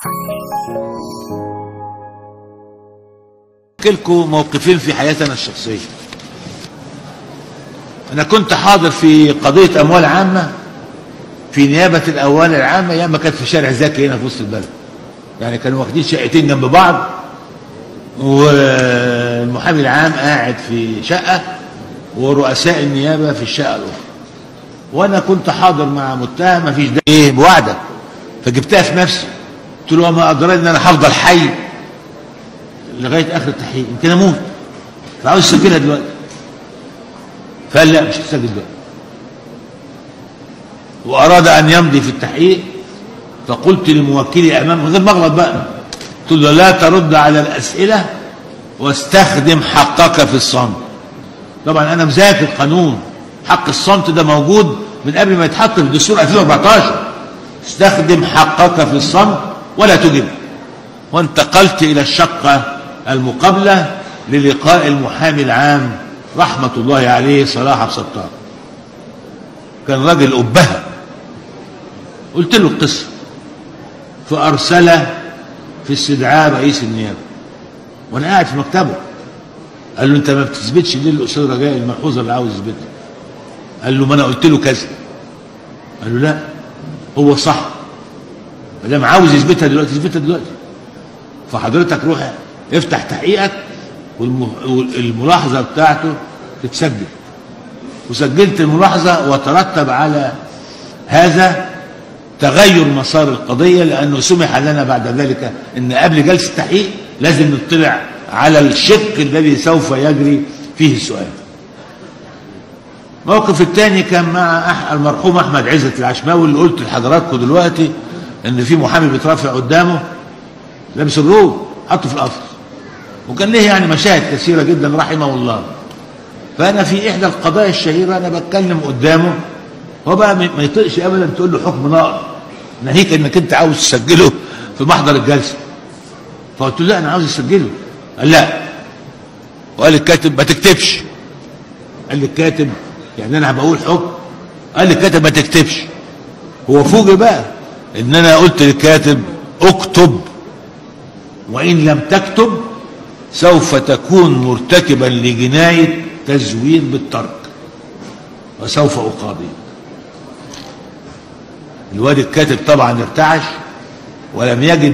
لكم موقفين في حياتنا الشخصية أنا كنت حاضر في قضية أموال عامة في نيابة الأموال العامة أيام ما كانت في شارع زكي هنا في وسط البلد يعني كانوا واخدين شقتين جنب بعض والمحامي العام قاعد في شقة ورؤساء النيابة في الشقة الأخرى وأنا كنت حاضر مع متهم مفيش ده إيه بوعدك فجبتها في نفسي قلت له وما أدراني إن أنا هفضل حي لغايه اخر التحقيق يمكن اموت فعاوز اسجلها دلوقتي فقال لا مش هتسجل دلوقتي واراد ان يمضي في التحقيق فقلت لموكلي امامه غير ما اغلط بقى قلت له لا ترد على الاسئله واستخدم حقك في الصمت طبعا انا مذاكر قانون حق الصمت ده موجود من قبل ما يتحط في دستور 2014 استخدم حقك في الصمت ولا تجب وانتقلت إلى الشقة المقابلة للقاء المحامي العام رحمة الله عليه صلاح عبد الستار كان راجل أبهة قلت له القصة فأرسل في استدعاء رئيس النيابة وأنا قاعد في مكتبه قال له أنت ما بتثبتش ليه الأستاذ رجاء الملحوظة اللي عاوز يثبتها قال له ما أنا قلت له كذا قال له لا هو صح ما دام عاوز يثبتها دلوقتي يثبتها دلوقتي فحضرتك روح افتح تحقيقك والملاحظه بتاعته تتسجل وسجلت الملاحظه وترتب على هذا تغير مسار القضيه لانه سمح لنا بعد ذلك ان قبل جلسه التحقيق لازم نطلع على الشق الذي سوف يجري فيه السؤال. الموقف الثاني كان مع المرحوم احمد عزت العشماوي اللي قلت لحضراتكم دلوقتي ان في محامي بيترافع قدامه لابس الروب حطه في القفص وكان له يعني مشاهد كثيرة جدا رحمه الله فأنا في إحدى القضايا الشهيرة أنا بتكلم قدامه هو بقى ما يطيقش أبدا تقول له حكم ناقض ناهيك إنك أنت عاوز تسجله في محضر الجلسة فقلت له لا أنا عاوز أسجله قال لا وقال الكاتب ما تكتبش قال لي الكاتب يعني أنا بقول حكم قال لي الكاتب ما تكتبش هو فوجئ بقى إن أنا قلت للكاتب اكتب وإن لم تكتب سوف تكون مرتكبا لجناية تزوير بالترك وسوف أقاضي الواد الكاتب طبعا ارتعش ولم يجد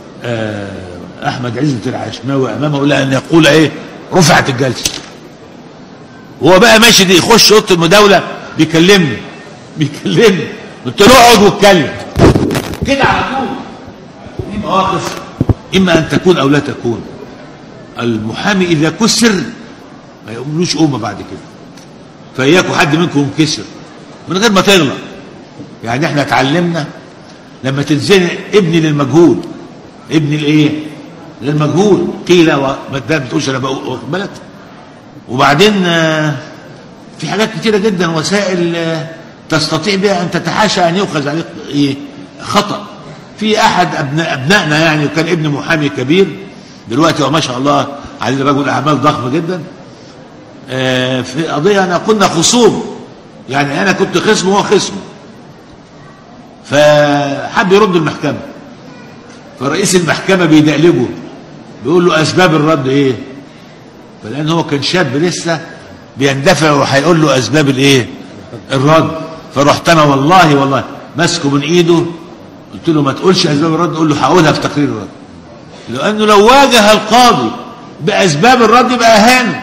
أحمد عزة العشماوي أمامه إلا أن يقول إيه رفعت الجلسة هو بقى ماشي دي يخش أوضة المداولة بيكلمني بيكلمني قلت له اقعد واتكلم كده على طول دي مواقف إما أن تكون أو لا تكون المحامي إذا كسر ما يقوملوش قومة بعد كده فإياكم حد منكم ينكسر من غير ما تغلط يعني احنا اتعلمنا لما تتزنق ابني للمجهول ابني الايه للمجهول قيل وما بتقولش انا واخد بالك وبعدين في حاجات كتيره جدا وسائل تستطيع بها ان تتحاشى ان يؤخذ عليك ايه خطأ في احد أبناء ابنائنا يعني كان ابن محامي كبير دلوقتي هو ما شاء الله عليه رجل اعمال ضخم جدا آه في قضيه انا كنا خصوم يعني انا كنت خصم وهو خصم فحب يرد المحكمه فرئيس المحكمه بيدقلجه بيقول له اسباب الرد ايه فلان هو كان شاب لسه بيندفع وهيقول له اسباب الايه الرد فرحت انا والله والله ماسكه من ايده قلت له ما تقولش اسباب الرد قول له هقولها في تقرير الرد لانه لو واجه القاضي باسباب الرد يبقى اهانه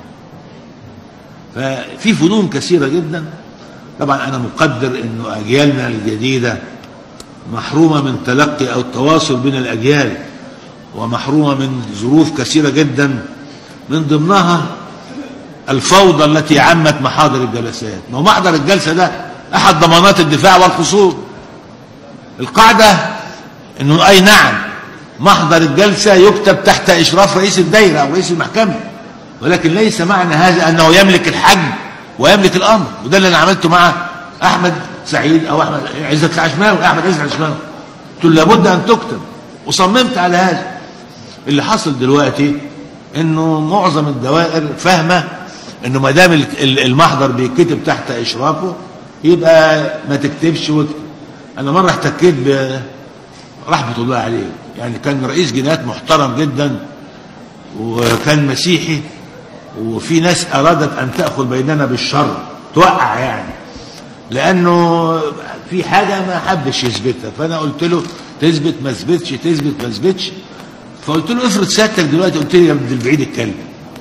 ففي فنون كثيره جدا طبعا انا مقدر انه اجيالنا الجديده محرومه من تلقي او التواصل بين الاجيال ومحرومه من ظروف كثيره جدا من ضمنها الفوضى التي عمت محاضر الجلسات ما محضر الجلسه ده احد ضمانات الدفاع والخصوم القاعدة انه اي نعم محضر الجلسة يكتب تحت اشراف رئيس الدايرة او رئيس المحكمة ولكن ليس معنى هذا انه يملك الحجم ويملك الامر وده اللي انا عملته مع احمد سعيد او احمد عزت العشماوي احمد عزت العشماوي قلت له لابد ان تكتب وصممت على هذا اللي حصل دلوقتي انه معظم الدوائر فاهمه انه ما دام المحضر بيتكتب تحت اشرافه يبقى ما تكتبش واكتب انا مره احتكيت رحمة الله عليه يعني كان رئيس جنايات محترم جدا وكان مسيحي وفي ناس أرادت أن تأخذ بيننا بالشر توقع يعني لأنه في حاجة ما حبش يثبتها فأنا قلت له تثبت ما تثبتش تثبت ما تثبتش فقلت له افرض سيادتك دلوقتي قلت لي يا ابن البعيد اتكلم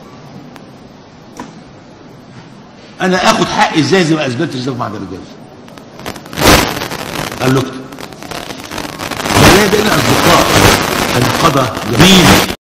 انا اخد حقي ازاي زي ما اثبتت ازاي في معدل الجواز قال له اكتب بقينا اصدقاء كان قضى جميل